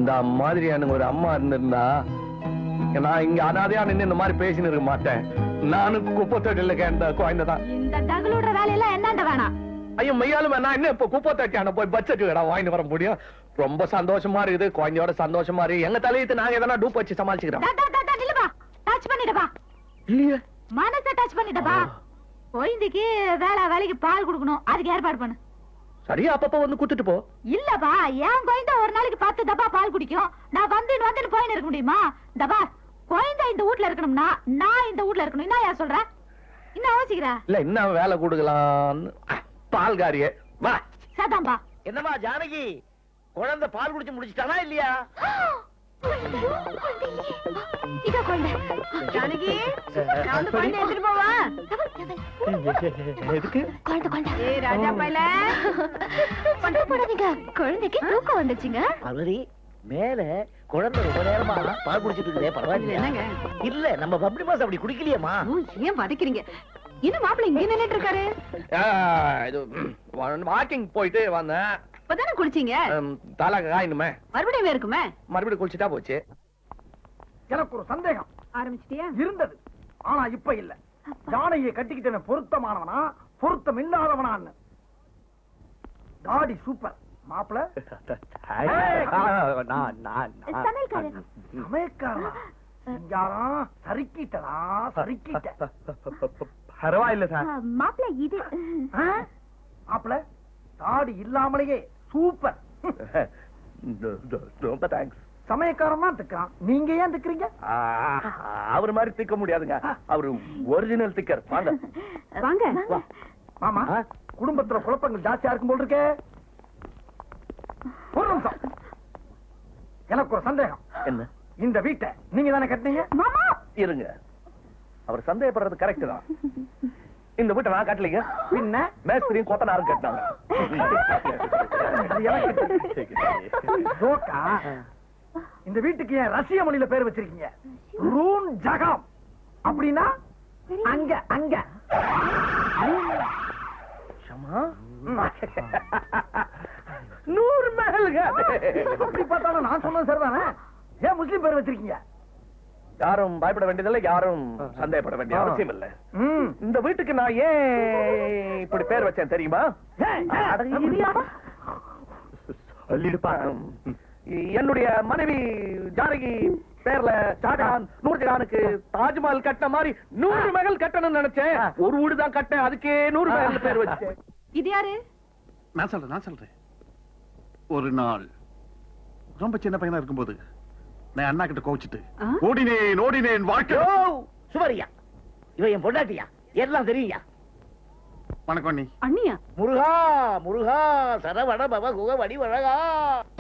இந்த மாதிரி எனக்கு ஒரு அம்மா இருந்திருந்தா நான் இங்க அனாதையா நின்னு இந்த மாதிரி பேசின்னு இருக்க மாட்டேன் நானும் குப்பை தொட்டில கேட்ட குழந்தை தான் இந்த தகலோட வேலையெல்லாம் என்னண்ட வேணாம் ஐயோ மையாலும் நான் என்ன இப்ப குப்பை தொட்டியான போய் பட்ஜெட் கடை வாங்கிட்டு வர முடியும் ரொம்ப சந்தோஷமா இருக்குது குழந்தையோட சந்தோஷமா இருக்கு எங்க தலையத்து நாங்க எதனா டூப் வச்சு சமாளிச்சுக்கிறோம் டா, டா, டா, டா, நில்லுப்பா டச் பண்ணிட்டப்பா இல்லையே மனச டச் பண்ணிட்டப்பா குழந்தைக்கு வேலை வேலைக்கு பால் கொடுக்கணும் அதுக்கு ஏற்பாடு பண்ணு சரியா அப்பப்ப வந்து குத்துட்டு போ இல்லப்பா என் குழந்தை ஒரு நாளைக்கு பத்து டப்பா பால் குடிக்கும் நான் வந்து வந்து போயின்னு இருக்க முடியுமா டப்பா குழந்தை இந்த வீட்ல இருக்கணும்னா நான் இந்த வீட்ல இருக்கணும் என்ன யார் சொல்ற என்ன யோசிக்கிற இல்ல என்ன வேலை கொடுக்கலாம்னு பால்காரியே வா சதாம்பா என்னம்மா ஜானகி குழந்தை பால் குடிச்சு முடிச்சிட்டானா இல்லையா இதோ குழந்தை ஜானகி நான் வந்து குழந்தை எடுத்துட்டு போவா எதுக்கு குழந்தை குழந்தை ஏ ராஜா பையல சண்டை போடாதீங்க குழந்தைக்கு தூக்கம் வந்துச்சுங்க அவரி மேல குழந்தை ரொம்ப நேரமா பால் குடிச்சிட்டு இருக்குதே பரவாயில்லையா என்னங்க இல்ல நம்ம பப்ளி மாஸ் அப்படி குடிக்கலையேம்மா ஓ, ஏன் வதக்கிறீங்க என்ன மாப்பிள்ளை இங்க நின்னுட்டு இருக்காரு ஆ, இது வாக்கிங் போயிட்டு வந்தேன் இப்பதானே குளிச்சீங்க ம், தலை காயணுமே மறுபடியும் இருக்குமே மறுபடியும் குளிச்சுட்டா போச்சு எனக்கு ஒரு சந்தேகம் ஆரம்பிச்சிட்டியா இருந்தது ஆனா இப்ப இல்ல ஜானகியை கட்டிக்கிட்டவன் பொருத்தமானவனா பொருத்தம் இல்லாதவனான்னு தாடி சூப்பர் மாப்பிள சமையல்காரன் சமயக்காரனா சிங்காரம் சறுக்கிட்டடா சறுக்கிட்ட பரவாயில்ல சார் மாப்பிள்ள இது ஆ? மாப்பிள தாடி இல்லாமலேயே சூப்பர் ரொம்ப தேங்க்ஸ் சமயக்காரன் தான் திக்கிறான் நீங்க ஏன் திக்கிறீங்க அவர் மாதிரி திக்க முடியாதுங்க அவரு ஒரிஜினல் திக்கர் வாங்க வாங்க மாமா ஆ? குடும்பத்துல குழப்பங்கள் ஜாஸ்தியா இருக்கும் போல் இருக்கே ஒரு நிமிஷம் எனக்கு ஒரு சந்தேகம் என்ன இந்த வீட்டை நீங்க தானே கட்டினீங்க மாமா இருங்க அவர் சந்தேகப்படுறது கரெக்ட் தான் இந்த வீட்டை நான் கட்டலைங்க பின்ன மேஸ்திரியும் கொத்தனாரும் கட்டினாங்க அது எனக்கு ஜோக்கா இந்த வீட்டுக்கு ஏன் ரஷ்ய மொழியில பேர் வச்சிருக்கீங்க ரூன் ஜகம் அப்படின்னா அங்க அங்க ஷமா நூறு மகளுங்க அப்படி பார்த்தாலும் நான் சொன்னது சரிதானே ஏன் முஸ்லீம் பேர் வச்சிருக்கீங்க யாரும் பயப்பட வேண்டியதில்லை யாரும் சந்தேகப்பட வேண்டிய அவசியம் இல்லை ம். இந்த வீட்டுக்கு நான் ஏன் இப்படி பேர் வச்சேன் தெரியுமா ஏன்? அட, இரியா. என்னுடைய மனைவி ஜானகி பேர்ல ஷாஜகான் நூர்ஜஹானுக்கு தாஜ்மஹால் கட்டின மாதிரி நூறு மகள் கட்டணும்னு நினைச்சேன் ஒரு வீடு தான் கட்டேன் அதுக்கே நூறு மகள் பேர் வச்சேன் இது யாரு நான் சொல்றேன் நான் சொல்றேன் ஒரு நாள் ரொம்ப சின்ன பையனா இருக்கும்போது நான் அண்ணா கிட்ட கோவிச்சிட்டு ஆ? ஓடினேன் ஓடினேன் வாழ்க்கை யோ, சுவரியா இவ என் பொண்டாட்டியா எல்லாம் தெரியுயா வணக்கம் நீ அண்ணியா முருகா முருகா சரவண பவ குக வடி வழகா